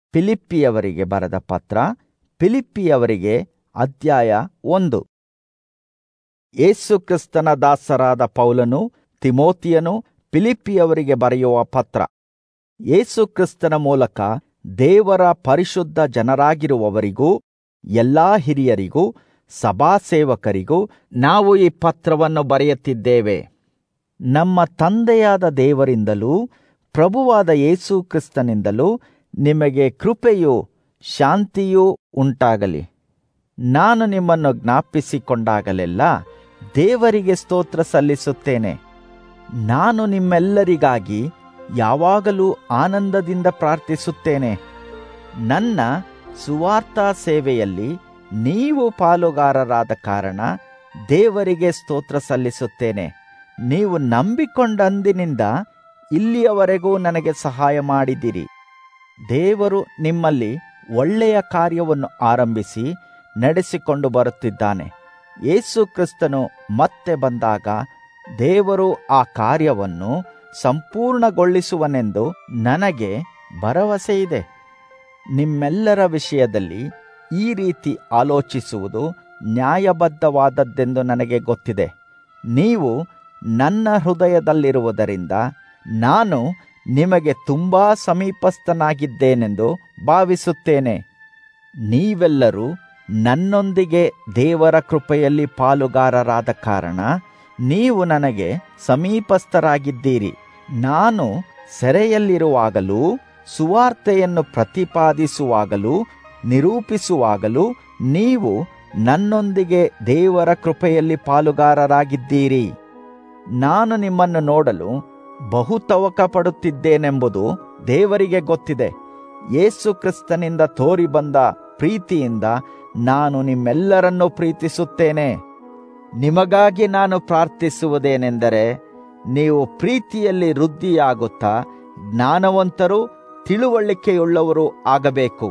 ಫಿಲಿಪ್ಪಿಯವರಿಗೆ ಬರೆದ ಪತ್ರ ಫಿಲಿಪ್ಪಿಯವರಿಗೆ ಅಧ್ಯಾಯ ಒಂದು ಯೇಸು ಕ್ರಿಸ್ತನ ದಾಸರಾದ ಪೌಲನು ತಿಮೋತಿಯನು ಫಿಲಿಪ್ಪಿಯವರಿಗೆ ಬರೆಯುವ ಪತ್ರ ಯೇಸು ಕ್ರಿಸ್ತನ ಮೂಲಕ ದೇವರ ಪರಿಶುದ್ಧ ಜನರಾಗಿರುವವರಿಗೂ ಎಲ್ಲಾ ಹಿರಿಯರಿಗೂ ಸಭಾಸೇವಕರಿಗೂ ನಾವು ಈ ಪತ್ರವನ್ನು ಬರೆಯುತ್ತಿದ್ದೇವೆ ನಮ್ಮ ತಂದೆಯಾದ ದೇವರಿಂದಲೂ ಪ್ರಭುವಾದ ಯೇಸು ಕ್ರಿಸ್ತನಿಂದಲೂ ನಿಮಗೆ ಕೃಪೆಯೂ ಶಾಂತಿಯೂ ಉಂಟಾಗಲಿ ನಾನು ನಿಮ್ಮನ್ನು ಜ್ಞಾಪಿಸಿಕೊಂಡಾಗಲೆಲ್ಲ ದೇವರಿಗೆ ಸ್ತೋತ್ರ ಸಲ್ಲಿಸುತ್ತೇನೆ ನಾನು ನಿಮ್ಮೆಲ್ಲರಿಗಾಗಿ ಯಾವಾಗಲೂ ಆನಂದದಿಂದ ಪ್ರಾರ್ಥಿಸುತ್ತೇನೆ ನನ್ನ ಸುವಾರ್ಥ ಸೇವೆಯಲ್ಲಿ ನೀವು ಪಾಲುಗಾರರಾದ ಕಾರಣ ದೇವರಿಗೆ ಸ್ತೋತ್ರ ಸಲ್ಲಿಸುತ್ತೇನೆ ನೀವು ನಂಬಿಕೊಂಡಂದಿನಿಂದ ಇಲ್ಲಿಯವರೆಗೂ ನನಗೆ ಸಹಾಯ ಮಾಡಿದಿರಿ ದೇವರು ನಿಮ್ಮಲ್ಲಿ ಒಳ್ಳೆಯ ಕಾರ್ಯವನ್ನು ಆರಂಭಿಸಿ ನಡೆಸಿಕೊಂಡು ಬರುತ್ತಿದ್ದಾನೆ ಯೇಸು ಕ್ರಿಸ್ತನು ಮತ್ತೆ ಬಂದಾಗ ದೇವರು ಆ ಕಾರ್ಯವನ್ನು ಸಂಪೂರ್ಣಗೊಳಿಸುವನೆಂದು ನನಗೆ ಭರವಸೆಯಿದೆ ನಿಮ್ಮೆಲ್ಲರ ವಿಷಯದಲ್ಲಿ ಈ ರೀತಿ ಆಲೋಚಿಸುವುದು ನ್ಯಾಯಬದ್ಧವಾದದ್ದೆಂದು ನನಗೆ ಗೊತ್ತಿದೆ ನೀವು ನನ್ನ ಹೃದಯದಲ್ಲಿರುವುದರಿಂದ ನಾನು ನಿಮಗೆ ತುಂಬಾ ಸಮೀಪಸ್ಥನಾಗಿದ್ದೇನೆಂದು ಭಾವಿಸುತ್ತೇನೆ ನೀವೆಲ್ಲರೂ ನನ್ನೊಂದಿಗೆ ದೇವರ ಕೃಪೆಯಲ್ಲಿ ಪಾಲುಗಾರರಾದ ಕಾರಣ ನೀವು ನನಗೆ ಸಮೀಪಸ್ಥರಾಗಿದ್ದೀರಿ ನಾನು ಸೆರೆಯಲ್ಲಿರುವಾಗಲೂ ಸುವಾರ್ತೆಯನ್ನು ಪ್ರತಿಪಾದಿಸುವಾಗಲೂ ನಿರೂಪಿಸುವಾಗಲೂ ನೀವು ನನ್ನೊಂದಿಗೆ ದೇವರ ಕೃಪೆಯಲ್ಲಿ ಪಾಲುಗಾರರಾಗಿದ್ದೀರಿ ನಾನು ನಿಮ್ಮನ್ನು ನೋಡಲು ಬಹು ತವಕ ಪಡುತ್ತಿದ್ದೇನೆಂಬುದು ದೇವರಿಗೆ ಗೊತ್ತಿದೆ ಯೇಸು ಕ್ರಿಸ್ತನಿಂದ ತೋರಿ ಬಂದ ಪ್ರೀತಿಯಿಂದ ನಾನು ನಿಮ್ಮೆಲ್ಲರನ್ನೂ ಪ್ರೀತಿಸುತ್ತೇನೆ ನಿಮಗಾಗಿ ನಾನು ಪ್ರಾರ್ಥಿಸುವುದೇನೆಂದರೆ ನೀವು ಪ್ರೀತಿಯಲ್ಲಿ ವೃದ್ಧಿಯಾಗುತ್ತಾ ಜ್ಞಾನವಂತರು ತಿಳುವಳಿಕೆಯುಳ್ಳವರು ಆಗಬೇಕು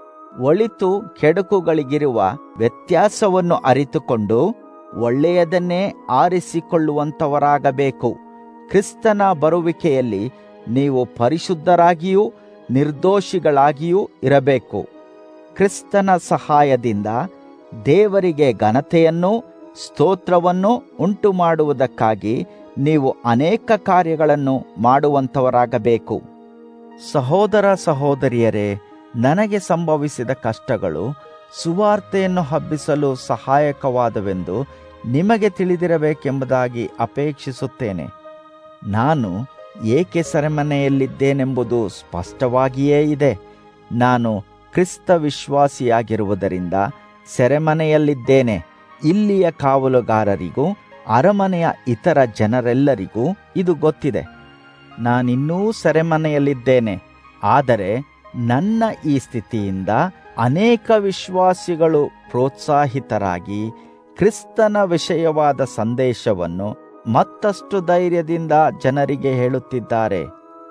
ಒಳಿತು ಕೆಡುಕುಗಳಿಗಿರುವ ವ್ಯತ್ಯಾಸವನ್ನು ಅರಿತುಕೊಂಡು ಒಳ್ಳೆಯದನ್ನೇ ಆರಿಸಿಕೊಳ್ಳುವಂಥವರಾಗಬೇಕು ಕ್ರಿಸ್ತನ ಬರುವಿಕೆಯಲ್ಲಿ ನೀವು ಪರಿಶುದ್ಧರಾಗಿಯೂ ನಿರ್ದೋಷಿಗಳಾಗಿಯೂ ಇರಬೇಕು ಕ್ರಿಸ್ತನ ಸಹಾಯದಿಂದ ದೇವರಿಗೆ ಘನತೆಯನ್ನು ಸ್ತೋತ್ರವನ್ನು ಉಂಟು ಮಾಡುವುದಕ್ಕಾಗಿ ನೀವು ಅನೇಕ ಕಾರ್ಯಗಳನ್ನು ಮಾಡುವಂಥವರಾಗಬೇಕು ಸಹೋದರ ಸಹೋದರಿಯರೇ ನನಗೆ ಸಂಭವಿಸಿದ ಕಷ್ಟಗಳು ಸುವಾರ್ತೆಯನ್ನು ಹಬ್ಬಿಸಲು ಸಹಾಯಕವಾದವೆಂದು ನಿಮಗೆ ತಿಳಿದಿರಬೇಕೆಂಬುದಾಗಿ ಅಪೇಕ್ಷಿಸುತ್ತೇನೆ ನಾನು ಏಕೆ ಸೆರೆಮನೆಯಲ್ಲಿದ್ದೇನೆಂಬುದು ಸ್ಪಷ್ಟವಾಗಿಯೇ ಇದೆ ನಾನು ಕ್ರಿಸ್ತ ವಿಶ್ವಾಸಿಯಾಗಿರುವುದರಿಂದ ಸೆರೆಮನೆಯಲ್ಲಿದ್ದೇನೆ ಇಲ್ಲಿಯ ಕಾವಲುಗಾರರಿಗೂ ಅರಮನೆಯ ಇತರ ಜನರೆಲ್ಲರಿಗೂ ಇದು ಗೊತ್ತಿದೆ ನಾನಿನ್ನೂ ಸೆರೆಮನೆಯಲ್ಲಿದ್ದೇನೆ ಆದರೆ ನನ್ನ ಈ ಸ್ಥಿತಿಯಿಂದ ಅನೇಕ ವಿಶ್ವಾಸಿಗಳು ಪ್ರೋತ್ಸಾಹಿತರಾಗಿ ಕ್ರಿಸ್ತನ ವಿಷಯವಾದ ಸಂದೇಶವನ್ನು ಮತ್ತಷ್ಟು ಧೈರ್ಯದಿಂದ ಜನರಿಗೆ ಹೇಳುತ್ತಿದ್ದಾರೆ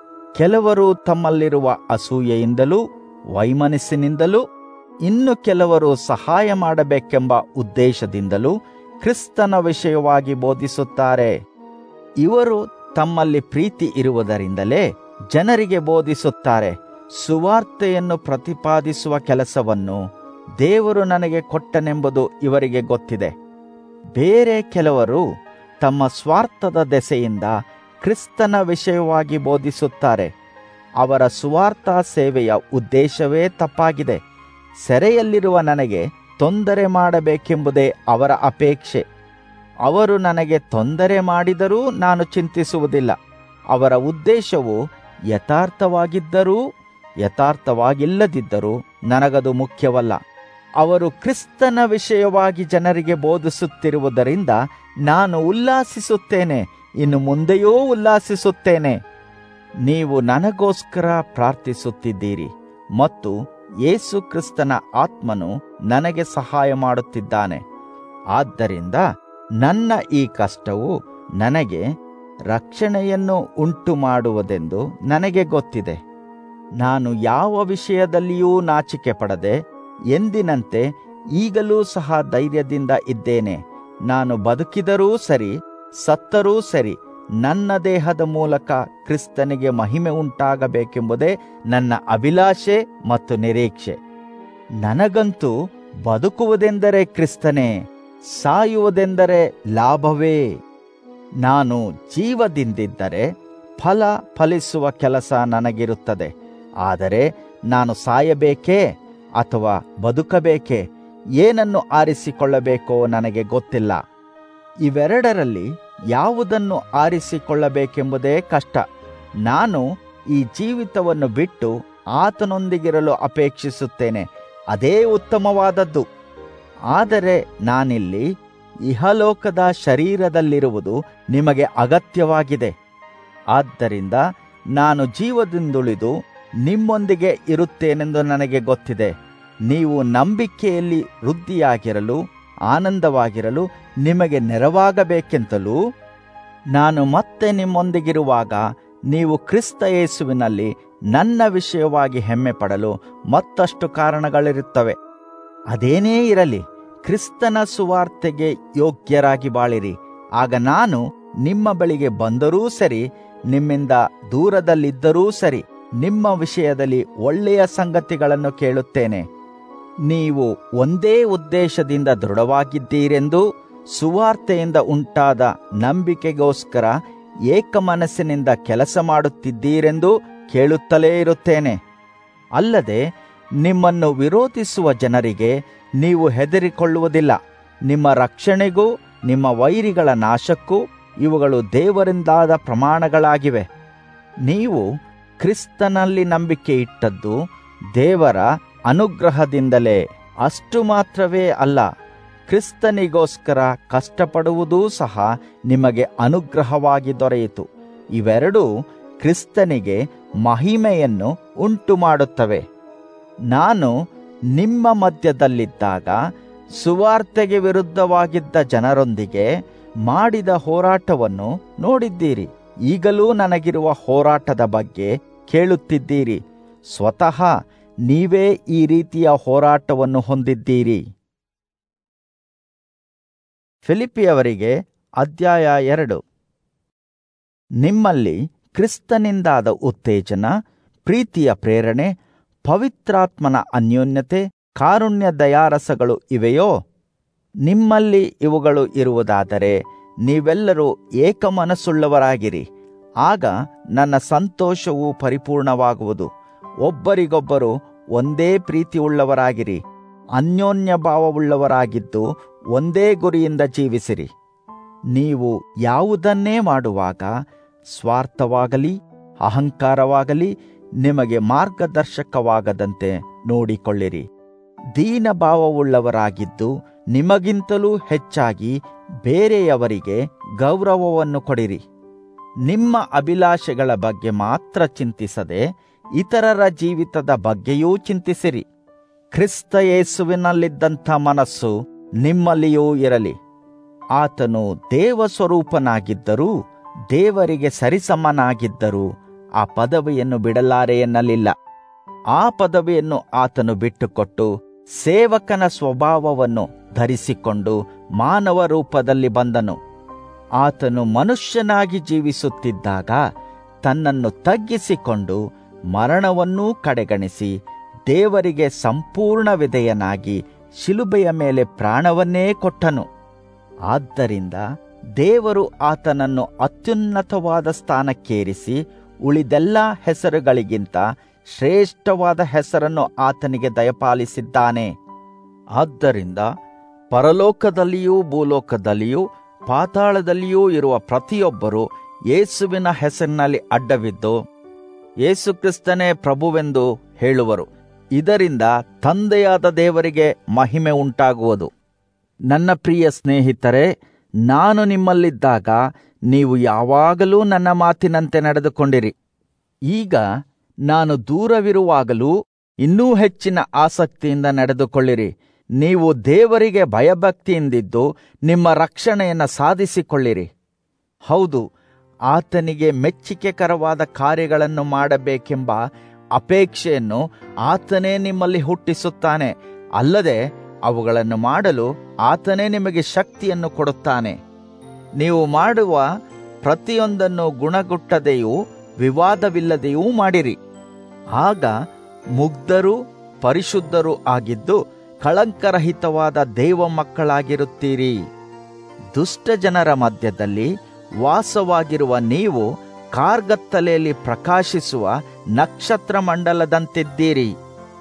ಕೆಲವರು ತಮ್ಮಲ್ಲಿರುವ ಅಸೂಯೆಯಿಂದಲೂ ವೈಮನಸ್ಸಿನಿಂದಲೂ ಇನ್ನು ಕೆಲವರು ಸಹಾಯ ಮಾಡಬೇಕೆಂಬ ಉದ್ದೇಶದಿಂದಲೂ ಕ್ರಿಸ್ತನ ವಿಷಯವಾಗಿ ಬೋಧಿಸುತ್ತಾರೆ ಇವರು ತಮ್ಮಲ್ಲಿ ಪ್ರೀತಿ ಇರುವುದರಿಂದಲೇ ಜನರಿಗೆ ಬೋಧಿಸುತ್ತಾರೆ ಸುವಾರ್ತೆಯನ್ನು ಪ್ರತಿಪಾದಿಸುವ ಕೆಲಸವನ್ನು ದೇವರು ನನಗೆ ಕೊಟ್ಟನೆಂಬುದು ಇವರಿಗೆ ಗೊತ್ತಿದೆ ಬೇರೆ ಕೆಲವರು ತಮ್ಮ ಸ್ವಾರ್ಥದ ದೆಸೆಯಿಂದ ಕ್ರಿಸ್ತನ ವಿಷಯವಾಗಿ ಬೋಧಿಸುತ್ತಾರೆ ಅವರ ಸುವಾರ್ಥ ಸೇವೆಯ ಉದ್ದೇಶವೇ ತಪ್ಪಾಗಿದೆ ಸೆರೆಯಲ್ಲಿರುವ ನನಗೆ ತೊಂದರೆ ಮಾಡಬೇಕೆಂಬುದೇ ಅವರ ಅಪೇಕ್ಷೆ ಅವರು ನನಗೆ ತೊಂದರೆ ಮಾಡಿದರೂ ನಾನು ಚಿಂತಿಸುವುದಿಲ್ಲ ಅವರ ಉದ್ದೇಶವು ಯಥಾರ್ಥವಾಗಿದ್ದರೂ ಯಥಾರ್ಥವಾಗಿಲ್ಲದಿದ್ದರೂ ನನಗದು ಮುಖ್ಯವಲ್ಲ ಅವರು ಕ್ರಿಸ್ತನ ವಿಷಯವಾಗಿ ಜನರಿಗೆ ಬೋಧಿಸುತ್ತಿರುವುದರಿಂದ ನಾನು ಉಲ್ಲಾಸಿಸುತ್ತೇನೆ ಇನ್ನು ಮುಂದೆಯೂ ಉಲ್ಲಾಸಿಸುತ್ತೇನೆ ನೀವು ನನಗೋಸ್ಕರ ಪ್ರಾರ್ಥಿಸುತ್ತಿದ್ದೀರಿ ಮತ್ತು ಯೇಸು ಕ್ರಿಸ್ತನ ಆತ್ಮನು ನನಗೆ ಸಹಾಯ ಮಾಡುತ್ತಿದ್ದಾನೆ ಆದ್ದರಿಂದ ನನ್ನ ಈ ಕಷ್ಟವು ನನಗೆ ರಕ್ಷಣೆಯನ್ನು ಉಂಟು ಮಾಡುವುದೆಂದು ನನಗೆ ಗೊತ್ತಿದೆ ನಾನು ಯಾವ ವಿಷಯದಲ್ಲಿಯೂ ನಾಚಿಕೆ ಪಡದೆ ಎಂದಿನಂತೆ ಈಗಲೂ ಸಹ ಧೈರ್ಯದಿಂದ ಇದ್ದೇನೆ ನಾನು ಬದುಕಿದರೂ ಸರಿ ಸತ್ತರೂ ಸರಿ ನನ್ನ ದೇಹದ ಮೂಲಕ ಕ್ರಿಸ್ತನಿಗೆ ಮಹಿಮೆ ಉಂಟಾಗಬೇಕೆಂಬುದೇ ನನ್ನ ಅಭಿಲಾಷೆ ಮತ್ತು ನಿರೀಕ್ಷೆ ನನಗಂತೂ ಬದುಕುವುದೆಂದರೆ ಕ್ರಿಸ್ತನೇ ಸಾಯುವುದೆಂದರೆ ಲಾಭವೇ ನಾನು ಜೀವದಿಂದಿದ್ದರೆ ಫಲ ಫಲಿಸುವ ಕೆಲಸ ನನಗಿರುತ್ತದೆ ಆದರೆ ನಾನು ಸಾಯಬೇಕೇ ಅಥವಾ ಬದುಕಬೇಕೇ ಏನನ್ನು ಆರಿಸಿಕೊಳ್ಳಬೇಕೋ ನನಗೆ ಗೊತ್ತಿಲ್ಲ ಇವೆರಡರಲ್ಲಿ ಯಾವುದನ್ನು ಆರಿಸಿಕೊಳ್ಳಬೇಕೆಂಬುದೇ ಕಷ್ಟ ನಾನು ಈ ಜೀವಿತವನ್ನು ಬಿಟ್ಟು ಆತನೊಂದಿಗಿರಲು ಅಪೇಕ್ಷಿಸುತ್ತೇನೆ ಅದೇ ಉತ್ತಮವಾದದ್ದು ಆದರೆ ನಾನಿಲ್ಲಿ ಇಹಲೋಕದ ಶರೀರದಲ್ಲಿರುವುದು ನಿಮಗೆ ಅಗತ್ಯವಾಗಿದೆ ಆದ್ದರಿಂದ ನಾನು ಜೀವದಿಂದುಳಿದು ನಿಮ್ಮೊಂದಿಗೆ ಇರುತ್ತೇನೆಂದು ನನಗೆ ಗೊತ್ತಿದೆ ನೀವು ನಂಬಿಕೆಯಲ್ಲಿ ವೃದ್ಧಿಯಾಗಿರಲು ಆನಂದವಾಗಿರಲು ನಿಮಗೆ ನೆರವಾಗಬೇಕೆಂತಲೂ ನಾನು ಮತ್ತೆ ನಿಮ್ಮೊಂದಿಗಿರುವಾಗ ನೀವು ಕ್ರಿಸ್ತ ಯೇಸುವಿನಲ್ಲಿ ನನ್ನ ವಿಷಯವಾಗಿ ಹೆಮ್ಮೆ ಪಡಲು ಮತ್ತಷ್ಟು ಕಾರಣಗಳಿರುತ್ತವೆ ಅದೇನೇ ಇರಲಿ ಕ್ರಿಸ್ತನ ಸುವಾರ್ತೆಗೆ ಯೋಗ್ಯರಾಗಿ ಬಾಳಿರಿ ಆಗ ನಾನು ನಿಮ್ಮ ಬಳಿಗೆ ಬಂದರೂ ಸರಿ ನಿಮ್ಮಿಂದ ದೂರದಲ್ಲಿದ್ದರೂ ಸರಿ ನಿಮ್ಮ ವಿಷಯದಲ್ಲಿ ಒಳ್ಳೆಯ ಸಂಗತಿಗಳನ್ನು ಕೇಳುತ್ತೇನೆ ನೀವು ಒಂದೇ ಉದ್ದೇಶದಿಂದ ದೃಢವಾಗಿದ್ದೀರೆಂದು ಸುವಾರ್ತೆಯಿಂದ ಉಂಟಾದ ನಂಬಿಕೆಗೋಸ್ಕರ ಏಕಮನಸ್ಸಿನಿಂದ ಕೆಲಸ ಮಾಡುತ್ತಿದ್ದೀರೆಂದು ಕೇಳುತ್ತಲೇ ಇರುತ್ತೇನೆ ಅಲ್ಲದೆ ನಿಮ್ಮನ್ನು ವಿರೋಧಿಸುವ ಜನರಿಗೆ ನೀವು ಹೆದರಿಕೊಳ್ಳುವುದಿಲ್ಲ ನಿಮ್ಮ ರಕ್ಷಣೆಗೂ ನಿಮ್ಮ ವೈರಿಗಳ ನಾಶಕ್ಕೂ ಇವುಗಳು ದೇವರಿಂದಾದ ಪ್ರಮಾಣಗಳಾಗಿವೆ ನೀವು ಕ್ರಿಸ್ತನಲ್ಲಿ ನಂಬಿಕೆ ಇಟ್ಟದ್ದು ದೇವರ ಅನುಗ್ರಹದಿಂದಲೇ ಅಷ್ಟು ಮಾತ್ರವೇ ಅಲ್ಲ ಕ್ರಿಸ್ತನಿಗೋಸ್ಕರ ಕಷ್ಟಪಡುವುದೂ ಸಹ ನಿಮಗೆ ಅನುಗ್ರಹವಾಗಿ ದೊರೆಯಿತು ಇವೆರಡೂ ಕ್ರಿಸ್ತನಿಗೆ ಮಹಿಮೆಯನ್ನು ಉಂಟು ಮಾಡುತ್ತವೆ ನಾನು ನಿಮ್ಮ ಮಧ್ಯದಲ್ಲಿದ್ದಾಗ ಸುವಾರ್ತೆಗೆ ವಿರುದ್ಧವಾಗಿದ್ದ ಜನರೊಂದಿಗೆ ಮಾಡಿದ ಹೋರಾಟವನ್ನು ನೋಡಿದ್ದೀರಿ ಈಗಲೂ ನನಗಿರುವ ಹೋರಾಟದ ಬಗ್ಗೆ ಕೇಳುತ್ತಿದ್ದೀರಿ ಸ್ವತಃ ನೀವೇ ಈ ರೀತಿಯ ಹೋರಾಟವನ್ನು ಹೊಂದಿದ್ದೀರಿ ಫಿಲಿಪಿಯವರಿಗೆ ಅಧ್ಯಾಯ ಎರಡು ನಿಮ್ಮಲ್ಲಿ ಕ್ರಿಸ್ತನಿಂದಾದ ಉತ್ತೇಜನ ಪ್ರೀತಿಯ ಪ್ರೇರಣೆ ಪವಿತ್ರಾತ್ಮನ ಅನ್ಯೋನ್ಯತೆ ಕಾರುಣ್ಯ ದಯಾರಸಗಳು ಇವೆಯೋ ನಿಮ್ಮಲ್ಲಿ ಇವುಗಳು ಇರುವುದಾದರೆ ನೀವೆಲ್ಲರೂ ಏಕಮನಸ್ಸುಳ್ಳವರಾಗಿರಿ ಆಗ ನನ್ನ ಸಂತೋಷವು ಪರಿಪೂರ್ಣವಾಗುವುದು ಒಬ್ಬರಿಗೊಬ್ಬರು ಒಂದೇ ಪ್ರೀತಿಯುಳ್ಳವರಾಗಿರಿ ಅನ್ಯೋನ್ಯ ಭಾವವುಳ್ಳವರಾಗಿದ್ದು ಒಂದೇ ಗುರಿಯಿಂದ ಜೀವಿಸಿರಿ ನೀವು ಯಾವುದನ್ನೇ ಮಾಡುವಾಗ ಸ್ವಾರ್ಥವಾಗಲಿ ಅಹಂಕಾರವಾಗಲಿ ನಿಮಗೆ ಮಾರ್ಗದರ್ಶಕವಾಗದಂತೆ ನೋಡಿಕೊಳ್ಳಿರಿ ದೀನ ಭಾವವುಳ್ಳವರಾಗಿದ್ದು ನಿಮಗಿಂತಲೂ ಹೆಚ್ಚಾಗಿ ಬೇರೆಯವರಿಗೆ ಗೌರವವನ್ನು ಕೊಡಿರಿ ನಿಮ್ಮ ಅಭಿಲಾಷೆಗಳ ಬಗ್ಗೆ ಮಾತ್ರ ಚಿಂತಿಸದೆ ಇತರರ ಜೀವಿತದ ಬಗ್ಗೆಯೂ ಚಿಂತಿಸಿರಿ ಕ್ರಿಸ್ತ ಯೇಸುವಿನಲ್ಲಿದ್ದಂಥ ಮನಸ್ಸು ನಿಮ್ಮಲ್ಲಿಯೂ ಇರಲಿ ಆತನು ದೇವ ಸ್ವರೂಪನಾಗಿದ್ದರೂ ದೇವರಿಗೆ ಸರಿಸಮನಾಗಿದ್ದರೂ ಆ ಪದವಿಯನ್ನು ಬಿಡಲಾರೆ ಎನ್ನಲಿಲ್ಲ ಆ ಪದವಿಯನ್ನು ಆತನು ಬಿಟ್ಟುಕೊಟ್ಟು ಸೇವಕನ ಸ್ವಭಾವವನ್ನು ಧರಿಸಿಕೊಂಡು ಮಾನವ ರೂಪದಲ್ಲಿ ಬಂದನು ಆತನು ಮನುಷ್ಯನಾಗಿ ಜೀವಿಸುತ್ತಿದ್ದಾಗ ತನ್ನನ್ನು ತಗ್ಗಿಸಿಕೊಂಡು ಮರಣವನ್ನೂ ಕಡೆಗಣಿಸಿ ದೇವರಿಗೆ ಸಂಪೂರ್ಣ ವಿಧೇಯನಾಗಿ ಶಿಲುಬೆಯ ಮೇಲೆ ಪ್ರಾಣವನ್ನೇ ಕೊಟ್ಟನು ಆದ್ದರಿಂದ ದೇವರು ಆತನನ್ನು ಅತ್ಯುನ್ನತವಾದ ಸ್ಥಾನಕ್ಕೇರಿಸಿ ಉಳಿದೆಲ್ಲ ಹೆಸರುಗಳಿಗಿಂತ ಶ್ರೇಷ್ಠವಾದ ಹೆಸರನ್ನು ಆತನಿಗೆ ದಯಪಾಲಿಸಿದ್ದಾನೆ ಆದ್ದರಿಂದ ಪರಲೋಕದಲ್ಲಿಯೂ ಭೂಲೋಕದಲ್ಲಿಯೂ ಪಾತಾಳದಲ್ಲಿಯೂ ಇರುವ ಪ್ರತಿಯೊಬ್ಬರು ಯೇಸುವಿನ ಹೆಸರಿನಲ್ಲಿ ಅಡ್ಡವಿದ್ದು ಯೇಸುಕ್ರಿಸ್ತನೇ ಪ್ರಭುವೆಂದು ಹೇಳುವರು ಇದರಿಂದ ತಂದೆಯಾದ ದೇವರಿಗೆ ಮಹಿಮೆ ಉಂಟಾಗುವುದು ನನ್ನ ಪ್ರಿಯ ಸ್ನೇಹಿತರೆ ನಾನು ನಿಮ್ಮಲ್ಲಿದ್ದಾಗ ನೀವು ಯಾವಾಗಲೂ ನನ್ನ ಮಾತಿನಂತೆ ನಡೆದುಕೊಂಡಿರಿ ಈಗ ನಾನು ದೂರವಿರುವಾಗಲೂ ಇನ್ನೂ ಹೆಚ್ಚಿನ ಆಸಕ್ತಿಯಿಂದ ನಡೆದುಕೊಳ್ಳಿರಿ ನೀವು ದೇವರಿಗೆ ಭಯಭಕ್ತಿಯಿಂದಿದ್ದು ನಿಮ್ಮ ರಕ್ಷಣೆಯನ್ನು ಸಾಧಿಸಿಕೊಳ್ಳಿರಿ ಹೌದು ಆತನಿಗೆ ಮೆಚ್ಚಿಕೆಕರವಾದ ಕಾರ್ಯಗಳನ್ನು ಮಾಡಬೇಕೆಂಬ ಅಪೇಕ್ಷೆಯನ್ನು ಆತನೇ ನಿಮ್ಮಲ್ಲಿ ಹುಟ್ಟಿಸುತ್ತಾನೆ ಅಲ್ಲದೆ ಅವುಗಳನ್ನು ಮಾಡಲು ಆತನೇ ನಿಮಗೆ ಶಕ್ತಿಯನ್ನು ಕೊಡುತ್ತಾನೆ ನೀವು ಮಾಡುವ ಪ್ರತಿಯೊಂದನ್ನು ಗುಣಗುಟ್ಟದೆಯೂ ವಿವಾದವಿಲ್ಲದೆಯೂ ಮಾಡಿರಿ ಆಗ ಮುಗ್ಧರು ಪರಿಶುದ್ಧರು ಆಗಿದ್ದು ಕಳಂಕರಹಿತವಾದ ದೇವ ಮಕ್ಕಳಾಗಿರುತ್ತೀರಿ ದುಷ್ಟ ಜನರ ಮಧ್ಯದಲ್ಲಿ ವಾಸವಾಗಿರುವ ನೀವು ಕಾರ್ಗತ್ತಲೆಯಲ್ಲಿ ಪ್ರಕಾಶಿಸುವ ನಕ್ಷತ್ರ ಮಂಡಲದಂತಿದ್ದೀರಿ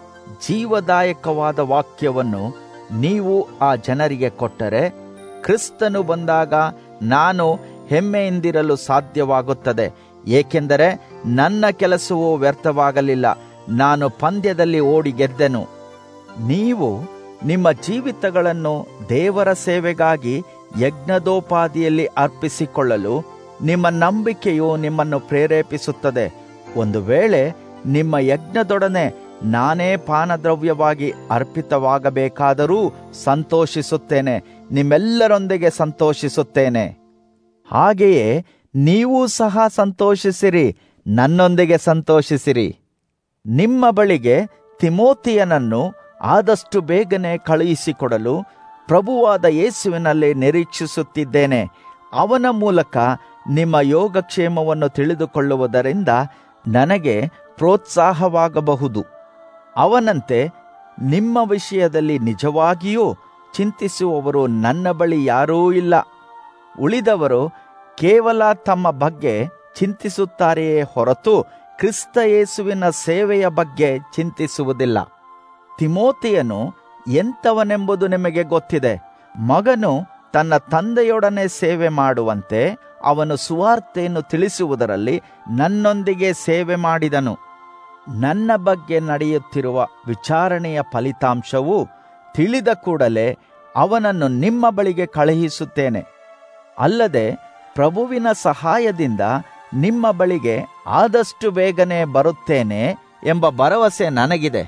ಜೀವದಾಯಕವಾದ ವಾಕ್ಯವನ್ನು ನೀವು ಆ ಜನರಿಗೆ ಕೊಟ್ಟರೆ ಕ್ರಿಸ್ತನು ಬಂದಾಗ ನಾನು ಹೆಮ್ಮೆಯಿಂದಿರಲು ಸಾಧ್ಯವಾಗುತ್ತದೆ ಏಕೆಂದರೆ ನನ್ನ ಕೆಲಸವು ವ್ಯರ್ಥವಾಗಲಿಲ್ಲ ನಾನು ಪಂದ್ಯದಲ್ಲಿ ಓಡಿ ಗೆದ್ದೆನು ನೀವು ನಿಮ್ಮ ಜೀವಿತಗಳನ್ನು ದೇವರ ಸೇವೆಗಾಗಿ ಯಜ್ಞದೋಪಾದಿಯಲ್ಲಿ ಅರ್ಪಿಸಿಕೊಳ್ಳಲು ನಿಮ್ಮ ನಂಬಿಕೆಯು ನಿಮ್ಮನ್ನು ಪ್ರೇರೇಪಿಸುತ್ತದೆ ಒಂದು ವೇಳೆ ನಿಮ್ಮ ಯಜ್ಞದೊಡನೆ ನಾನೇ ಪಾನದ್ರವ್ಯವಾಗಿ ಅರ್ಪಿತವಾಗಬೇಕಾದರೂ ಸಂತೋಷಿಸುತ್ತೇನೆ ನಿಮ್ಮೆಲ್ಲರೊಂದಿಗೆ ಸಂತೋಷಿಸುತ್ತೇನೆ ಹಾಗೆಯೇ ನೀವೂ ಸಹ ಸಂತೋಷಿಸಿರಿ ನನ್ನೊಂದಿಗೆ ಸಂತೋಷಿಸಿರಿ ನಿಮ್ಮ ಬಳಿಗೆ ತಿಮೋತಿಯನನ್ನು ಆದಷ್ಟು ಬೇಗನೆ ಕಳುಹಿಸಿಕೊಡಲು ಪ್ರಭುವಾದ ಯೇಸುವಿನಲ್ಲಿ ನಿರೀಕ್ಷಿಸುತ್ತಿದ್ದೇನೆ ಅವನ ಮೂಲಕ ನಿಮ್ಮ ಯೋಗಕ್ಷೇಮವನ್ನು ತಿಳಿದುಕೊಳ್ಳುವುದರಿಂದ ನನಗೆ ಪ್ರೋತ್ಸಾಹವಾಗಬಹುದು ಅವನಂತೆ ನಿಮ್ಮ ವಿಷಯದಲ್ಲಿ ನಿಜವಾಗಿಯೂ ಚಿಂತಿಸುವವರು ನನ್ನ ಬಳಿ ಯಾರೂ ಇಲ್ಲ ಉಳಿದವರು ಕೇವಲ ತಮ್ಮ ಬಗ್ಗೆ ಚಿಂತಿಸುತ್ತಾರೆಯೇ ಹೊರತು ಕ್ರಿಸ್ತ ಯೇಸುವಿನ ಸೇವೆಯ ಬಗ್ಗೆ ಚಿಂತಿಸುವುದಿಲ್ಲ ತಿಮೋತಿಯನು ಎಂಥವನೆಂಬುದು ನಿಮಗೆ ಗೊತ್ತಿದೆ ಮಗನು ತನ್ನ ತಂದೆಯೊಡನೆ ಸೇವೆ ಮಾಡುವಂತೆ ಅವನು ಸುವಾರ್ತೆಯನ್ನು ತಿಳಿಸುವುದರಲ್ಲಿ ನನ್ನೊಂದಿಗೆ ಸೇವೆ ಮಾಡಿದನು ನನ್ನ ಬಗ್ಗೆ ನಡೆಯುತ್ತಿರುವ ವಿಚಾರಣೆಯ ಫಲಿತಾಂಶವು ತಿಳಿದ ಕೂಡಲೇ ಅವನನ್ನು ನಿಮ್ಮ ಬಳಿಗೆ ಕಳುಹಿಸುತ್ತೇನೆ ಅಲ್ಲದೆ ಪ್ರಭುವಿನ ಸಹಾಯದಿಂದ ನಿಮ್ಮ ಬಳಿಗೆ ಆದಷ್ಟು ಬೇಗನೆ ಬರುತ್ತೇನೆ ಎಂಬ ಭರವಸೆ ನನಗಿದೆ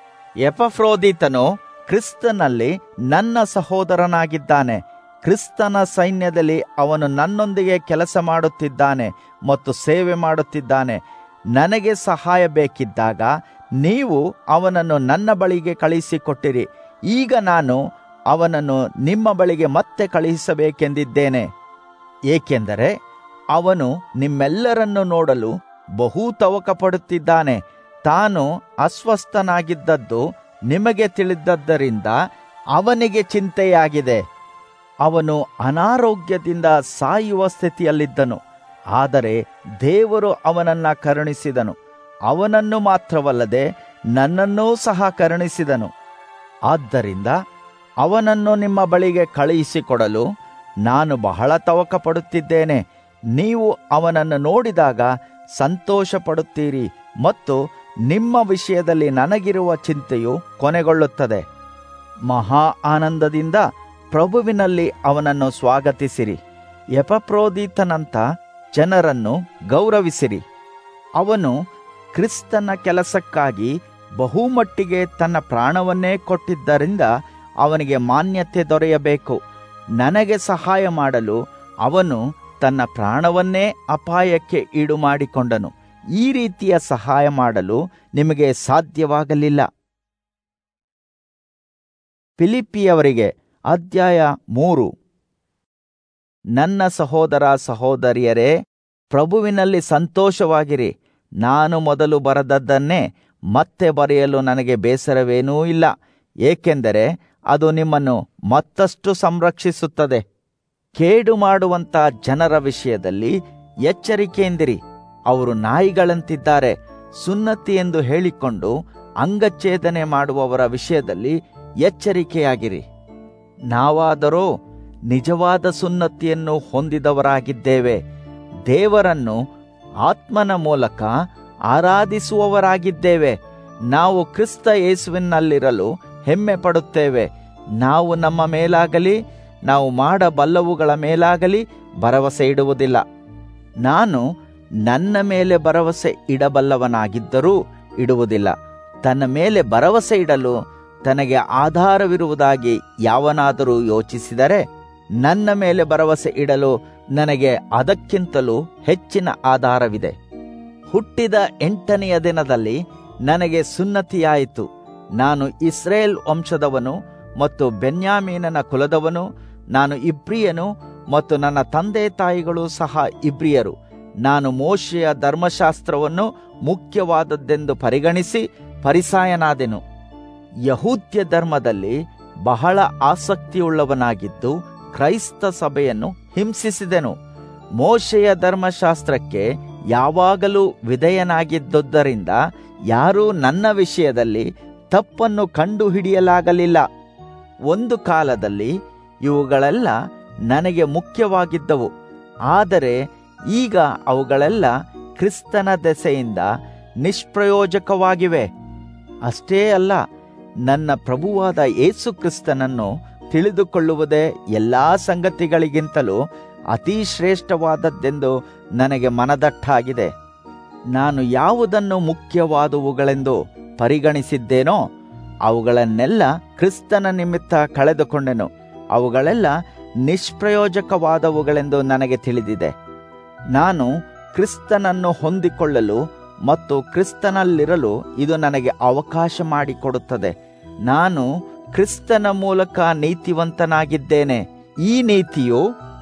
ಎಪಫ್ರೋದಿತನು ಕ್ರಿಸ್ತನಲ್ಲಿ ನನ್ನ ಸಹೋದರನಾಗಿದ್ದಾನೆ ಕ್ರಿಸ್ತನ ಸೈನ್ಯದಲ್ಲಿ ಅವನು ನನ್ನೊಂದಿಗೆ ಕೆಲಸ ಮಾಡುತ್ತಿದ್ದಾನೆ ಮತ್ತು ಸೇವೆ ಮಾಡುತ್ತಿದ್ದಾನೆ ನನಗೆ ಸಹಾಯ ಬೇಕಿದ್ದಾಗ ನೀವು ಅವನನ್ನು ನನ್ನ ಬಳಿಗೆ ಕಳುಹಿಸಿಕೊಟ್ಟಿರಿ ಈಗ ನಾನು ಅವನನ್ನು ನಿಮ್ಮ ಬಳಿಗೆ ಮತ್ತೆ ಕಳುಹಿಸಬೇಕೆಂದಿದ್ದೇನೆ ಏಕೆಂದರೆ ಅವನು ನಿಮ್ಮೆಲ್ಲರನ್ನು ನೋಡಲು ಬಹು ತವಕ ಪಡುತ್ತಿದ್ದಾನೆ ತಾನು ಅಸ್ವಸ್ಥನಾಗಿದ್ದದ್ದು ನಿಮಗೆ ತಿಳಿದದ್ದರಿಂದ ಅವನಿಗೆ ಚಿಂತೆಯಾಗಿದೆ ಅವನು ಅನಾರೋಗ್ಯದಿಂದ ಸಾಯುವ ಸ್ಥಿತಿಯಲ್ಲಿದ್ದನು ಆದರೆ ದೇವರು ಅವನನ್ನ ಕರುಣಿಸಿದನು ಅವನನ್ನು ಮಾತ್ರವಲ್ಲದೆ ನನ್ನನ್ನೂ ಸಹ ಕರುಣಿಸಿದನು ಆದ್ದರಿಂದ ಅವನನ್ನು ನಿಮ್ಮ ಬಳಿಗೆ ಕಳುಹಿಸಿಕೊಡಲು ನಾನು ಬಹಳ ತವಕ ಪಡುತ್ತಿದ್ದೇನೆ ನೀವು ಅವನನ್ನು ನೋಡಿದಾಗ ಸಂತೋಷ ಪಡುತ್ತೀರಿ ಮತ್ತು ನಿಮ್ಮ ವಿಷಯದಲ್ಲಿ ನನಗಿರುವ ಚಿಂತೆಯು ಕೊನೆಗೊಳ್ಳುತ್ತದೆ ಮಹಾ ಆನಂದದಿಂದ ಪ್ರಭುವಿನಲ್ಲಿ ಅವನನ್ನು ಸ್ವಾಗತಿಸಿರಿ ಎಪಪ್ರೋದಿತನಂತ ಜನರನ್ನು ಗೌರವಿಸಿರಿ ಅವನು ಕ್ರಿಸ್ತನ ಕೆಲಸಕ್ಕಾಗಿ ಬಹುಮಟ್ಟಿಗೆ ತನ್ನ ಪ್ರಾಣವನ್ನೇ ಕೊಟ್ಟಿದ್ದರಿಂದ ಅವನಿಗೆ ಮಾನ್ಯತೆ ದೊರೆಯಬೇಕು ನನಗೆ ಸಹಾಯ ಮಾಡಲು ಅವನು ತನ್ನ ಪ್ರಾಣವನ್ನೇ ಅಪಾಯಕ್ಕೆ ಈಡು ಮಾಡಿಕೊಂಡನು ಈ ರೀತಿಯ ಸಹಾಯ ಮಾಡಲು ನಿಮಗೆ ಸಾಧ್ಯವಾಗಲಿಲ್ಲ ಫಿಲಿಪಿಯವರಿಗೆ ಅಧ್ಯಾಯ ಮೂರು ನನ್ನ ಸಹೋದರ ಸಹೋದರಿಯರೇ ಪ್ರಭುವಿನಲ್ಲಿ ಸಂತೋಷವಾಗಿರಿ ನಾನು ಮೊದಲು ಬರೆದದ್ದನ್ನೇ ಮತ್ತೆ ಬರೆಯಲು ನನಗೆ ಬೇಸರವೇನೂ ಇಲ್ಲ ಏಕೆಂದರೆ ಅದು ನಿಮ್ಮನ್ನು ಮತ್ತಷ್ಟು ಸಂರಕ್ಷಿಸುತ್ತದೆ ಕೇಡು ಮಾಡುವಂತ ಜನರ ವಿಷಯದಲ್ಲಿ ಎಚ್ಚರಿಕೆಯಿಂದಿರಿ ಅವರು ನಾಯಿಗಳಂತಿದ್ದಾರೆ ಸುನ್ನತಿ ಎಂದು ಹೇಳಿಕೊಂಡು ಅಂಗಚ್ಛೇದನೆ ಮಾಡುವವರ ವಿಷಯದಲ್ಲಿ ಎಚ್ಚರಿಕೆಯಾಗಿರಿ ನಾವಾದರೋ ನಿಜವಾದ ಸುನ್ನತಿಯನ್ನು ಹೊಂದಿದವರಾಗಿದ್ದೇವೆ ದೇವರನ್ನು ಆತ್ಮನ ಮೂಲಕ ಆರಾಧಿಸುವವರಾಗಿದ್ದೇವೆ ನಾವು ಕ್ರಿಸ್ತ ಯೇಸುವಿನಲ್ಲಿರಲು ಹೆಮ್ಮೆ ಪಡುತ್ತೇವೆ ನಾವು ನಮ್ಮ ಮೇಲಾಗಲಿ ನಾವು ಮಾಡಬಲ್ಲವುಗಳ ಮೇಲಾಗಲಿ ಭರವಸೆ ಇಡುವುದಿಲ್ಲ ನಾನು ನನ್ನ ಮೇಲೆ ಭರವಸೆ ಇಡಬಲ್ಲವನಾಗಿದ್ದರೂ ಇಡುವುದಿಲ್ಲ ತನ್ನ ಮೇಲೆ ಭರವಸೆ ಇಡಲು ತನಗೆ ಆಧಾರವಿರುವುದಾಗಿ ಯಾವನಾದರೂ ಯೋಚಿಸಿದರೆ ನನ್ನ ಮೇಲೆ ಭರವಸೆ ಇಡಲು ನನಗೆ ಅದಕ್ಕಿಂತಲೂ ಹೆಚ್ಚಿನ ಆಧಾರವಿದೆ ಹುಟ್ಟಿದ ಎಂಟನೆಯ ದಿನದಲ್ಲಿ ನನಗೆ ಸುನ್ನತಿಯಾಯಿತು ನಾನು ಇಸ್ರೇಲ್ ವಂಶದವನು ಮತ್ತು ಬೆನ್ಯಾಮೀನನ ಕುಲದವನು ನಾನು ಇಬ್ರಿಯನು ಮತ್ತು ನನ್ನ ತಂದೆ ತಾಯಿಗಳು ಸಹ ಇಬ್ರಿಯರು ನಾನು ಮೋಶೆಯ ಧರ್ಮಶಾಸ್ತ್ರವನ್ನು ಮುಖ್ಯವಾದದ್ದೆಂದು ಪರಿಗಣಿಸಿ ಪರಿಸಾಯನಾದೆನು ಯಹೂದ್ಯ ಧರ್ಮದಲ್ಲಿ ಬಹಳ ಆಸಕ್ತಿಯುಳ್ಳವನಾಗಿದ್ದು ಕ್ರೈಸ್ತ ಸಭೆಯನ್ನು ಹಿಂಸಿಸಿದೆನು ಮೋಶೆಯ ಧರ್ಮಶಾಸ್ತ್ರಕ್ಕೆ ಯಾವಾಗಲೂ ವಿಧೇಯನಾಗಿದ್ದುದರಿಂದ ಯಾರೂ ನನ್ನ ವಿಷಯದಲ್ಲಿ ತಪ್ಪನ್ನು ಕಂಡುಹಿಡಿಯಲಾಗಲಿಲ್ಲ ಒಂದು ಕಾಲದಲ್ಲಿ ಇವುಗಳೆಲ್ಲ ನನಗೆ ಮುಖ್ಯವಾಗಿದ್ದವು ಆದರೆ ಈಗ ಅವುಗಳೆಲ್ಲ ಕ್ರಿಸ್ತನ ದೆಸೆಯಿಂದ ನಿಷ್ಪ್ರಯೋಜಕವಾಗಿವೆ ಅಷ್ಟೇ ಅಲ್ಲ ನನ್ನ ಪ್ರಭುವಾದ ಯೇಸು ಕ್ರಿಸ್ತನನ್ನು ತಿಳಿದುಕೊಳ್ಳುವುದೇ ಎಲ್ಲಾ ಸಂಗತಿಗಳಿಗಿಂತಲೂ ಅತಿ ಶ್ರೇಷ್ಠವಾದದ್ದೆಂದು ನನಗೆ ಮನದಟ್ಟಾಗಿದೆ ನಾನು ಯಾವುದನ್ನು ಮುಖ್ಯವಾದವುಗಳೆಂದು ಪರಿಗಣಿಸಿದ್ದೇನೋ ಅವುಗಳನ್ನೆಲ್ಲ ಕ್ರಿಸ್ತನ ನಿಮಿತ್ತ ಕಳೆದುಕೊಂಡೆನು ಅವುಗಳೆಲ್ಲ ನಿಷ್ಪ್ರಯೋಜಕವಾದವುಗಳೆಂದು ನನಗೆ ತಿಳಿದಿದೆ ನಾನು ಕ್ರಿಸ್ತನನ್ನು ಹೊಂದಿಕೊಳ್ಳಲು ಮತ್ತು ಕ್ರಿಸ್ತನಲ್ಲಿರಲು ಇದು ನನಗೆ ಅವಕಾಶ ಮಾಡಿಕೊಡುತ್ತದೆ ನಾನು ಕ್ರಿಸ್ತನ ಮೂಲಕ ನೀತಿವಂತನಾಗಿದ್ದೇನೆ ಈ ನೀತಿಯು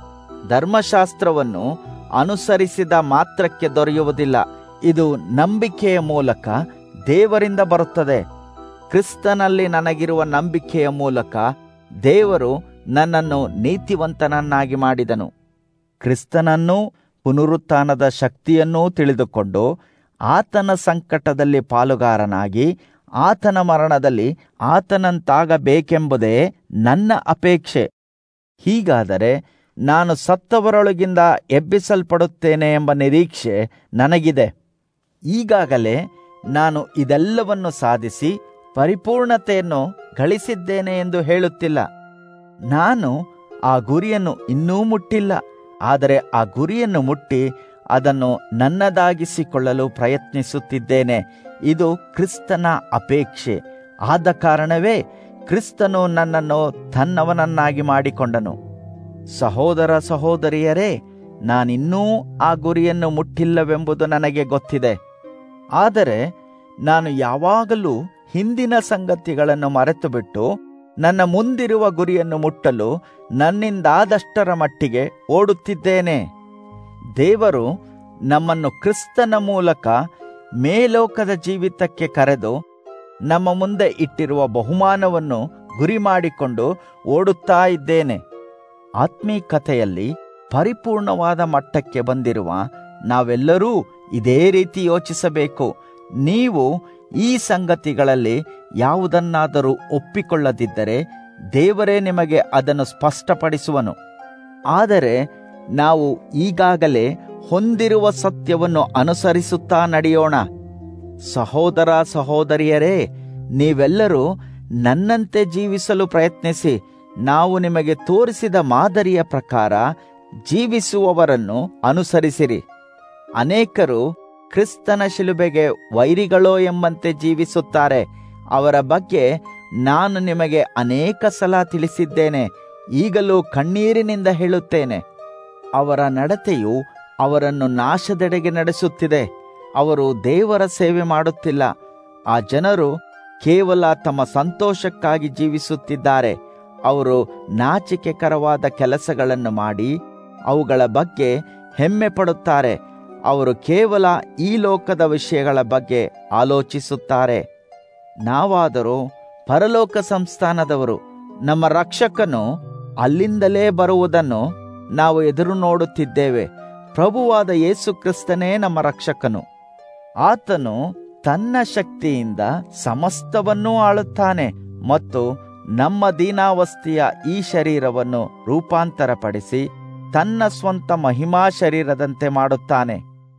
ಧರ್ಮಶಾಸ್ತ್ರವನ್ನು ಅನುಸರಿಸಿದ ಮಾತ್ರಕ್ಕೆ ದೊರೆಯುವುದಿಲ್ಲ ಇದು ನಂಬಿಕೆಯ ಮೂಲಕ ದೇವರಿಂದ ಬರುತ್ತದೆ ಕ್ರಿಸ್ತನಲ್ಲಿ ನನಗಿರುವ ನಂಬಿಕೆಯ ಮೂಲಕ ದೇವರು ನನ್ನನ್ನು ನೀತಿವಂತನನ್ನಾಗಿ ಮಾಡಿದನು ಕ್ರಿಸ್ತನನ್ನೂ ಪುನರುತ್ಥಾನದ ಶಕ್ತಿಯನ್ನೂ ತಿಳಿದುಕೊಂಡು ಆತನ ಸಂಕಟದಲ್ಲಿ ಪಾಲುಗಾರನಾಗಿ ಆತನ ಮರಣದಲ್ಲಿ ಆತನಂತಾಗಬೇಕೆಂಬುದೇ ನನ್ನ ಅಪೇಕ್ಷೆ ಹೀಗಾದರೆ ನಾನು ಸತ್ತವರೊಳಗಿಂದ ಎಬ್ಬಿಸಲ್ಪಡುತ್ತೇನೆ ಎಂಬ ನಿರೀಕ್ಷೆ ನನಗಿದೆ ಈಗಾಗಲೇ ನಾನು ಇದೆಲ್ಲವನ್ನು ಸಾಧಿಸಿ ಪರಿಪೂರ್ಣತೆಯನ್ನು ಗಳಿಸಿದ್ದೇನೆ ಎಂದು ಹೇಳುತ್ತಿಲ್ಲ ನಾನು ಆ ಗುರಿಯನ್ನು ಇನ್ನೂ ಮುಟ್ಟಿಲ್ಲ ಆದರೆ ಆ ಗುರಿಯನ್ನು ಮುಟ್ಟಿ ಅದನ್ನು ನನ್ನದಾಗಿಸಿಕೊಳ್ಳಲು ಪ್ರಯತ್ನಿಸುತ್ತಿದ್ದೇನೆ ಇದು ಕ್ರಿಸ್ತನ ಅಪೇಕ್ಷೆ ಆದ ಕಾರಣವೇ ಕ್ರಿಸ್ತನು ನನ್ನನ್ನು ತನ್ನವನನ್ನಾಗಿ ಮಾಡಿಕೊಂಡನು ಸಹೋದರ ಸಹೋದರಿಯರೇ ನಾನಿನ್ನೂ ಆ ಗುರಿಯನ್ನು ಮುಟ್ಟಿಲ್ಲವೆಂಬುದು ನನಗೆ ಗೊತ್ತಿದೆ ಆದರೆ ನಾನು ಯಾವಾಗಲೂ ಹಿಂದಿನ ಸಂಗತಿಗಳನ್ನು ಮರೆತುಬಿಟ್ಟು ನನ್ನ ಮುಂದಿರುವ ಗುರಿಯನ್ನು ಮುಟ್ಟಲು ನನ್ನಿಂದಾದಷ್ಟರ ಮಟ್ಟಿಗೆ ಓಡುತ್ತಿದ್ದೇನೆ ದೇವರು ನಮ್ಮನ್ನು ಕ್ರಿಸ್ತನ ಮೂಲಕ ಮೇಲೋಕದ ಜೀವಿತಕ್ಕೆ ಕರೆದು ನಮ್ಮ ಮುಂದೆ ಇಟ್ಟಿರುವ ಬಹುಮಾನವನ್ನು ಗುರಿ ಮಾಡಿಕೊಂಡು ಓಡುತ್ತಾ ಇದ್ದೇನೆ ಆತ್ಮೀಕತೆಯಲ್ಲಿ ಪರಿಪೂರ್ಣವಾದ ಮಟ್ಟಕ್ಕೆ ಬಂದಿರುವ ನಾವೆಲ್ಲರೂ ಇದೇ ರೀತಿ ಯೋಚಿಸಬೇಕು ನೀವು ಈ ಸಂಗತಿಗಳಲ್ಲಿ ಯಾವುದನ್ನಾದರೂ ಒಪ್ಪಿಕೊಳ್ಳದಿದ್ದರೆ ದೇವರೇ ನಿಮಗೆ ಅದನ್ನು ಸ್ಪಷ್ಟಪಡಿಸುವನು ಆದರೆ ನಾವು ಈಗಾಗಲೇ ಹೊಂದಿರುವ ಸತ್ಯವನ್ನು ಅನುಸರಿಸುತ್ತಾ ನಡೆಯೋಣ ಸಹೋದರ ಸಹೋದರಿಯರೇ ನೀವೆಲ್ಲರೂ ನನ್ನಂತೆ ಜೀವಿಸಲು ಪ್ರಯತ್ನಿಸಿ ನಾವು ನಿಮಗೆ ತೋರಿಸಿದ ಮಾದರಿಯ ಪ್ರಕಾರ ಜೀವಿಸುವವರನ್ನು ಅನುಸರಿಸಿರಿ ಅನೇಕರು ಕ್ರಿಸ್ತನ ಶಿಲುಬೆಗೆ ವೈರಿಗಳೋ ಎಂಬಂತೆ ಜೀವಿಸುತ್ತಾರೆ ಅವರ ಬಗ್ಗೆ ನಾನು ನಿಮಗೆ ಅನೇಕ ಸಲ ತಿಳಿಸಿದ್ದೇನೆ ಈಗಲೂ ಕಣ್ಣೀರಿನಿಂದ ಹೇಳುತ್ತೇನೆ ಅವರ ನಡತೆಯು ಅವರನ್ನು ನಾಶದೆಡೆಗೆ ನಡೆಸುತ್ತಿದೆ ಅವರು ದೇವರ ಸೇವೆ ಮಾಡುತ್ತಿಲ್ಲ ಆ ಜನರು ಕೇವಲ ತಮ್ಮ ಸಂತೋಷಕ್ಕಾಗಿ ಜೀವಿಸುತ್ತಿದ್ದಾರೆ ಅವರು ನಾಚಿಕೆಕರವಾದ ಕೆಲಸಗಳನ್ನು ಮಾಡಿ ಅವುಗಳ ಬಗ್ಗೆ ಹೆಮ್ಮೆ ಪಡುತ್ತಾರೆ ಅವರು ಕೇವಲ ಈ ಲೋಕದ ವಿಷಯಗಳ ಬಗ್ಗೆ ಆಲೋಚಿಸುತ್ತಾರೆ ನಾವಾದರೂ ಪರಲೋಕ ಸಂಸ್ಥಾನದವರು ನಮ್ಮ ರಕ್ಷಕನು ಅಲ್ಲಿಂದಲೇ ಬರುವುದನ್ನು ನಾವು ಎದುರು ನೋಡುತ್ತಿದ್ದೇವೆ ಪ್ರಭುವಾದ ಯೇಸು ಕ್ರಿಸ್ತನೇ ನಮ್ಮ ರಕ್ಷಕನು ಆತನು ತನ್ನ ಶಕ್ತಿಯಿಂದ ಸಮಸ್ತವನ್ನೂ ಆಳುತ್ತಾನೆ ಮತ್ತು ನಮ್ಮ ದೀನಾವಸ್ಥೆಯ ಈ ಶರೀರವನ್ನು ರೂಪಾಂತರಪಡಿಸಿ ತನ್ನ ಸ್ವಂತ ಮಹಿಮಾ ಶರೀರದಂತೆ ಮಾಡುತ್ತಾನೆ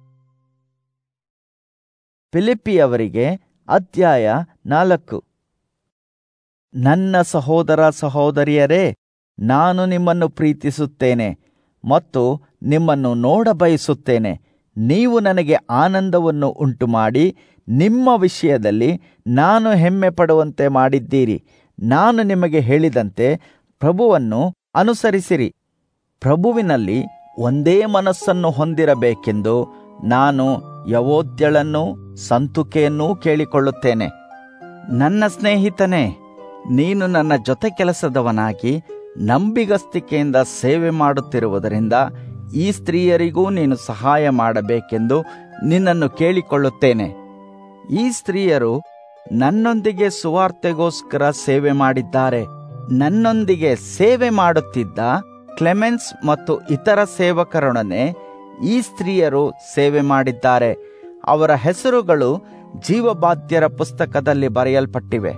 ಫಿಲಿಪಿಯವರಿಗೆ ಅಧ್ಯಾಯ ನಾಲ್ಕು ನನ್ನ ಸಹೋದರ ಸಹೋದರಿಯರೇ ನಾನು ನಿಮ್ಮನ್ನು ಪ್ರೀತಿಸುತ್ತೇನೆ ಮತ್ತು ನಿಮ್ಮನ್ನು ನೋಡಬಯಸುತ್ತೇನೆ ನೀವು ನನಗೆ ಆನಂದವನ್ನು ಉಂಟುಮಾಡಿ ನಿಮ್ಮ ವಿಷಯದಲ್ಲಿ ನಾನು ಹೆಮ್ಮೆ ಪಡುವಂತೆ ಮಾಡಿದ್ದೀರಿ ನಾನು ನಿಮಗೆ ಹೇಳಿದಂತೆ ಪ್ರಭುವನ್ನು ಅನುಸರಿಸಿರಿ ಪ್ರಭುವಿನಲ್ಲಿ ಒಂದೇ ಮನಸ್ಸನ್ನು ಹೊಂದಿರಬೇಕೆಂದು ನಾನು ಯವೋದ್ಯಳನ್ನೂ ಸಂತುಕೆಯನ್ನೂ ಕೇಳಿಕೊಳ್ಳುತ್ತೇನೆ ನನ್ನ ಸ್ನೇಹಿತನೇ ನೀನು ನನ್ನ ಜೊತೆ ಕೆಲಸದವನಾಗಿ ನಂಬಿಗಸ್ತಿಕೆಯಿಂದ ಸೇವೆ ಮಾಡುತ್ತಿರುವುದರಿಂದ ಈ ಸ್ತ್ರೀಯರಿಗೂ ನೀನು ಸಹಾಯ ಮಾಡಬೇಕೆಂದು ನಿನ್ನನ್ನು ಕೇಳಿಕೊಳ್ಳುತ್ತೇನೆ ಈ ಸ್ತ್ರೀಯರು ನನ್ನೊಂದಿಗೆ ಸುವಾರ್ತೆಗೋಸ್ಕರ ಸೇವೆ ಮಾಡಿದ್ದಾರೆ ನನ್ನೊಂದಿಗೆ ಸೇವೆ ಮಾಡುತ್ತಿದ್ದ ಕ್ಲೆಮೆನ್ಸ್ ಮತ್ತು ಇತರ ಸೇವಕರೊಡನೆ ಈ ಸ್ತ್ರೀಯರು ಸೇವೆ ಮಾಡಿದ್ದಾರೆ ಅವರ ಹೆಸರುಗಳು ಜೀವಬಾಧ್ಯರ ಪುಸ್ತಕದಲ್ಲಿ ಬರೆಯಲ್ಪಟ್ಟಿವೆ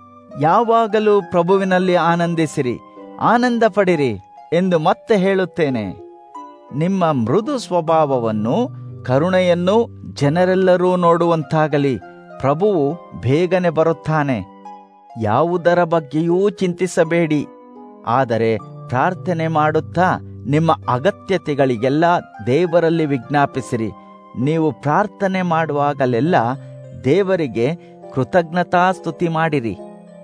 ಯಾವಾಗಲೂ ಪ್ರಭುವಿನಲ್ಲಿ ಆನಂದಿಸಿರಿ ಆನಂದ ಪಡಿರಿ ಎಂದು ಮತ್ತೆ ಹೇಳುತ್ತೇನೆ ನಿಮ್ಮ ಮೃದು ಸ್ವಭಾವವನ್ನು ಕರುಣೆಯನ್ನು ಜನರೆಲ್ಲರೂ ನೋಡುವಂತಾಗಲಿ ಪ್ರಭುವು ಬೇಗನೆ ಬರುತ್ತಾನೆ ಯಾವುದರ ಬಗ್ಗೆಯೂ ಚಿಂತಿಸಬೇಡಿ ಆದರೆ ಪ್ರಾರ್ಥನೆ ಮಾಡುತ್ತಾ ನಿಮ್ಮ ಅಗತ್ಯತೆಗಳಿಗೆಲ್ಲ ದೇವರಲ್ಲಿ ವಿಜ್ಞಾಪಿಸಿರಿ ನೀವು ಪ್ರಾರ್ಥನೆ ಮಾಡುವಾಗಲೆಲ್ಲ ದೇವರಿಗೆ ಕೃತಜ್ಞತಾಸ್ತುತಿ ಮಾಡಿರಿ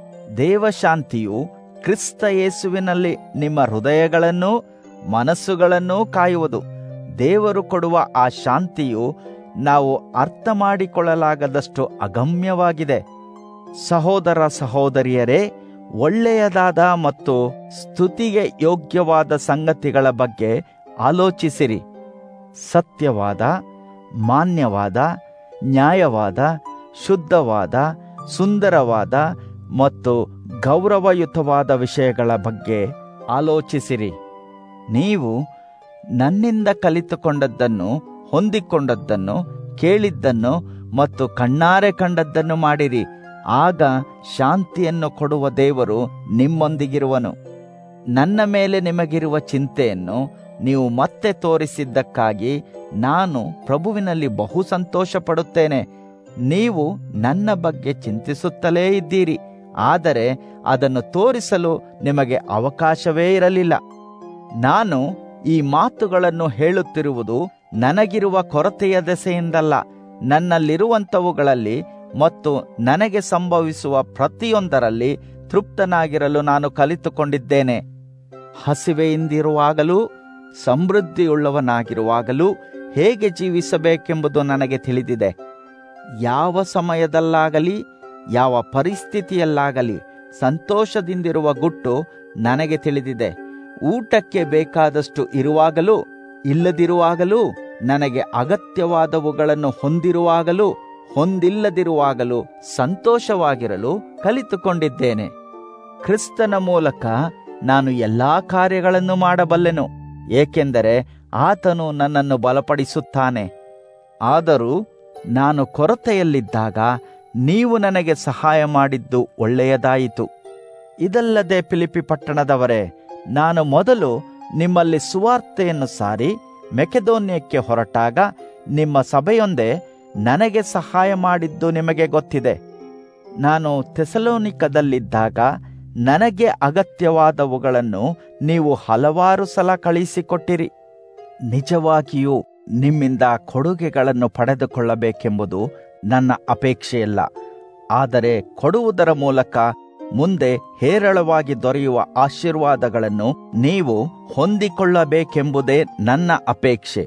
ದೇವಶಾಂತಿಯು ಕ್ರಿಸ್ತ ಯೇಸುವಿನಲ್ಲಿ ನಿಮ್ಮ ಹೃದಯಗಳನ್ನು ಮನಸ್ಸುಗಳನ್ನೂ ಕಾಯುವುದು ದೇವರು ಕೊಡುವ ಆ ಶಾಂತಿಯು ನಾವು ಅರ್ಥ ಮಾಡಿಕೊಳ್ಳಲಾಗದಷ್ಟು ಅಗಮ್ಯವಾಗಿದೆ ಸಹೋದರ ಸಹೋದರಿಯರೇ ಒಳ್ಳೆಯದಾದ ಮತ್ತು ಸ್ತುತಿಗೆ ಯೋಗ್ಯವಾದ ಸಂಗತಿಗಳ ಬಗ್ಗೆ ಆಲೋಚಿಸಿರಿ ಸತ್ಯವಾದ ಮಾನ್ಯವಾದ ನ್ಯಾಯವಾದ ಶುದ್ಧವಾದ ಸುಂದರವಾದ ಮತ್ತು ಗೌರವಯುತವಾದ ವಿಷಯಗಳ ಬಗ್ಗೆ ಆಲೋಚಿಸಿರಿ ನೀವು ನನ್ನಿಂದ ಕಲಿತುಕೊಂಡದ್ದನ್ನು ಹೊಂದಿಕೊಂಡದ್ದನ್ನು ಕೇಳಿದ್ದನ್ನು ಮತ್ತು ಕಣ್ಣಾರೆ ಕಂಡದ್ದನ್ನು ಮಾಡಿರಿ ಆಗ ಶಾಂತಿಯನ್ನು ಕೊಡುವ ದೇವರು ನಿಮ್ಮೊಂದಿಗಿರುವನು ನನ್ನ ಮೇಲೆ ನಿಮಗಿರುವ ಚಿಂತೆಯನ್ನು ನೀವು ಮತ್ತೆ ತೋರಿಸಿದ್ದಕ್ಕಾಗಿ ನಾನು ಪ್ರಭುವಿನಲ್ಲಿ ಬಹು ಸಂತೋಷ ಪಡುತ್ತೇನೆ ನೀವು ನನ್ನ ಬಗ್ಗೆ ಚಿಂತಿಸುತ್ತಲೇ ಇದ್ದೀರಿ ಆದರೆ ಅದನ್ನು ತೋರಿಸಲು ನಿಮಗೆ ಅವಕಾಶವೇ ಇರಲಿಲ್ಲ ನಾನು ಈ ಮಾತುಗಳನ್ನು ಹೇಳುತ್ತಿರುವುದು ನನಗಿರುವ ಕೊರತೆಯ ದೆಸೆಯಿಂದಲ್ಲ ನನ್ನಲ್ಲಿರುವಂಥವುಗಳಲ್ಲಿ ಮತ್ತು ನನಗೆ ಸಂಭವಿಸುವ ಪ್ರತಿಯೊಂದರಲ್ಲಿ ತೃಪ್ತನಾಗಿರಲು ನಾನು ಕಲಿತುಕೊಂಡಿದ್ದೇನೆ ಹಸಿವೆಯಿಂದಿರುವಾಗಲೂ ಸಮೃದ್ಧಿಯುಳ್ಳವನಾಗಿರುವಾಗಲೂ ಹೇಗೆ ಜೀವಿಸಬೇಕೆಂಬುದು ನನಗೆ ತಿಳಿದಿದೆ ಯಾವ ಸಮಯದಲ್ಲಾಗಲಿ ಯಾವ ಪರಿಸ್ಥಿತಿಯಲ್ಲಾಗಲಿ ಸಂತೋಷದಿಂದಿರುವ ಗುಟ್ಟು ನನಗೆ ತಿಳಿದಿದೆ ಊಟಕ್ಕೆ ಬೇಕಾದಷ್ಟು ಇರುವಾಗಲೂ ಇಲ್ಲದಿರುವಾಗಲೂ ನನಗೆ ಅಗತ್ಯವಾದವುಗಳನ್ನು ಹೊಂದಿರುವಾಗಲೂ ಹೊಂದಿಲ್ಲದಿರುವಾಗಲೂ ಸಂತೋಷವಾಗಿರಲು ಕಲಿತುಕೊಂಡಿದ್ದೇನೆ ಕ್ರಿಸ್ತನ ಮೂಲಕ ನಾನು ಎಲ್ಲಾ ಕಾರ್ಯಗಳನ್ನು ಮಾಡಬಲ್ಲೆನು ಏಕೆಂದರೆ ಆತನು ನನ್ನನ್ನು ಬಲಪಡಿಸುತ್ತಾನೆ ಆದರೂ ನಾನು ಕೊರತೆಯಲ್ಲಿದ್ದಾಗ ನೀವು ನನಗೆ ಸಹಾಯ ಮಾಡಿದ್ದು ಒಳ್ಳೆಯದಾಯಿತು ಇದಲ್ಲದೆ ಫಿಲಿಪಿ ಪಟ್ಟಣದವರೇ ನಾನು ಮೊದಲು ನಿಮ್ಮಲ್ಲಿ ಸುವಾರ್ತೆಯನ್ನು ಸಾರಿ ಮೆಕೆದೋನ್ಯಕ್ಕೆ ಹೊರಟಾಗ ನಿಮ್ಮ ಸಭೆಯೊಂದೇ ನನಗೆ ಸಹಾಯ ಮಾಡಿದ್ದು ನಿಮಗೆ ಗೊತ್ತಿದೆ ನಾನು ತೆಸಲೋನಿಕದಲ್ಲಿದ್ದಾಗ ನನಗೆ ಅಗತ್ಯವಾದವುಗಳನ್ನು ನೀವು ಹಲವಾರು ಸಲ ಕಳಿಸಿಕೊಟ್ಟಿರಿ ನಿಜವಾಗಿಯೂ ನಿಮ್ಮಿಂದ ಕೊಡುಗೆಗಳನ್ನು ಪಡೆದುಕೊಳ್ಳಬೇಕೆಂಬುದು ನನ್ನ ಅಪೇಕ್ಷೆಯಲ್ಲ ಆದರೆ ಕೊಡುವುದರ ಮೂಲಕ ಮುಂದೆ ಹೇರಳವಾಗಿ ದೊರೆಯುವ ಆಶೀರ್ವಾದಗಳನ್ನು ನೀವು ಹೊಂದಿಕೊಳ್ಳಬೇಕೆಂಬುದೇ ನನ್ನ ಅಪೇಕ್ಷೆ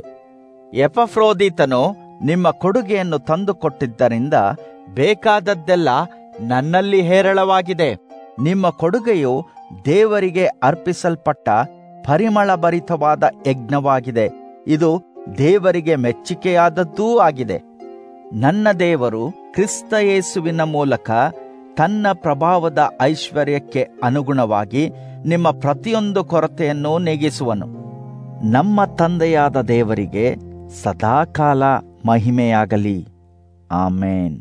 ಎಪಫ್ರೋದಿತನು ನಿಮ್ಮ ಕೊಡುಗೆಯನ್ನು ತಂದುಕೊಟ್ಟಿದ್ದರಿಂದ ಬೇಕಾದದ್ದೆಲ್ಲ ನನ್ನಲ್ಲಿ ಹೇರಳವಾಗಿದೆ ನಿಮ್ಮ ಕೊಡುಗೆಯು ದೇವರಿಗೆ ಅರ್ಪಿಸಲ್ಪಟ್ಟ ಪರಿಮಳ ಭರಿತವಾದ ಯಜ್ಞವಾಗಿದೆ ಇದು ದೇವರಿಗೆ ಮೆಚ್ಚಿಕೆಯಾದದ್ದೂ ಆಗಿದೆ ನನ್ನ ದೇವರು ಕ್ರಿಸ್ತ ಯೇಸುವಿನ ಮೂಲಕ ತನ್ನ ಪ್ರಭಾವದ ಐಶ್ವರ್ಯಕ್ಕೆ ಅನುಗುಣವಾಗಿ ನಿಮ್ಮ ಪ್ರತಿಯೊಂದು ಕೊರತೆಯನ್ನು ನೀಗಿಸುವನು ನಮ್ಮ ತಂದೆಯಾದ ದೇವರಿಗೆ ಸದಾಕಾಲ ಮಹಿಮೆಯಾಗಲಿ ಆಮೇನ್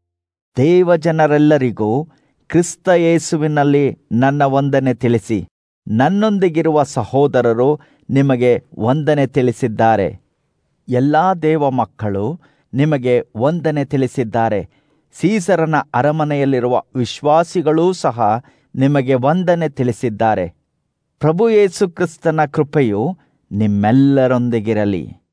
ದೇವಜನರೆಲ್ಲರಿಗೂ ಕ್ರಿಸ್ತ ಯೇಸುವಿನಲ್ಲಿ ನನ್ನ ವಂದನೆ ತಿಳಿಸಿ ನನ್ನೊಂದಿಗಿರುವ ಸಹೋದರರು ನಿಮಗೆ ವಂದನೆ ತಿಳಿಸಿದ್ದಾರೆ ಎಲ್ಲಾ ದೇವ ಮಕ್ಕಳು ನಿಮಗೆ ವಂದನೆ ತಿಳಿಸಿದ್ದಾರೆ ಸೀಸರನ ಅರಮನೆಯಲ್ಲಿರುವ ವಿಶ್ವಾಸಿಗಳೂ ಸಹ ನಿಮಗೆ ವಂದನೆ ತಿಳಿಸಿದ್ದಾರೆ ಪ್ರಭು ಯೇಸು ಕ್ರಿಸ್ತನ ಕೃಪೆಯು ನಿಮ್ಮೆಲ್ಲರೊಂದಿಗಿರಲಿ